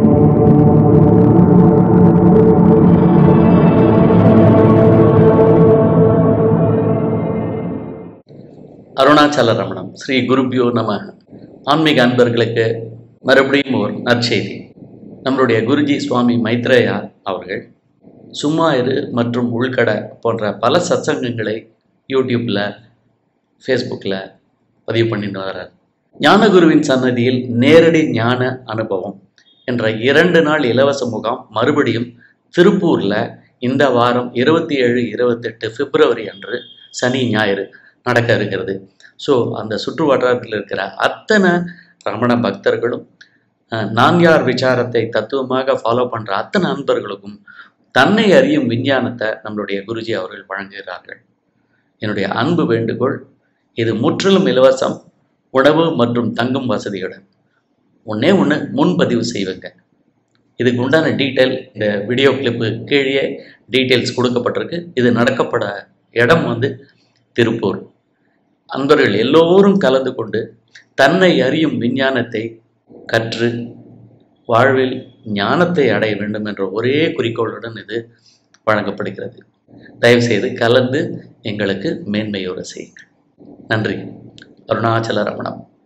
அருணாச்சல ரமணம் ஸ்ரீ குருபியோ நம ஆன்மீக அன்பர்களுக்கு மறுபடியும் ஒரு நற்செய்தி நம்மளுடைய குருஜி சுவாமி மைத்ரேயா அவர்கள் சும்மா இரு மற்றும் உள்கடை போன்ற பல சத்சங்கங்களை யூடியூப்பில் ஃபேஸ்புக்கில் பதிவு பண்ணிட்டு வர்றார் ஞானகுருவின் சன்னதியில் நேரடி ஞான அனுபவம் என்ற இரண்டு நாள் இலவச முகாம் மறுபடியும் திருப்பூரில் இந்த வாரம் இருபத்தி ஏழு இருபத்தெட்டு பிப்ரவரி அன்று சனி ஞாயிறு நடக்க இருக்கிறது ஸோ அந்த சுற்று வட்டாரத்தில் இருக்கிற அத்தனை ரமண பக்தர்களும் அஹ், நான்யார் விசாரத்தை தத்துவமாக ஃபாலோ பண்ணுற அத்தனை நண்பர்களுக்கும் தன்னை அறியும் விஞ்ஞானத்தை நம்மளுடைய குருஜி அவர்கள் வழங்குகிறார்கள் என்னுடைய அன்பு வேண்டுகோள் இது முற்றிலும் இலவசம் உணவு மற்றும் தங்கும் வசதியுடன் ஒன்றே ஒன்று முன்பதிவு செய்வங்க இதுக்கு உண்டான டீட்டெயில் இந்த வீடியோ கிளிப்பு கீழே டீட்டெயில்ஸ் கொடுக்கப்பட்டிருக்கு இது நடக்கப்பட இடம் வந்து திருப்பூர் அன்பர்கள் எல்லோரும் கலந்து கொண்டு தன்னை அறியும் விஞ்ஞானத்தை கற்று வாழ்வில் ஞானத்தை அடைய வேண்டும் என்ற ஒரே குறிக்கோளுடன் இது வழங்கப்படுகிறது தயவுசெய்து கலந்து எங்களுக்கு மேன்மையோடு செய்யுங்கள் நன்றி அருணாச்சல ரமணம்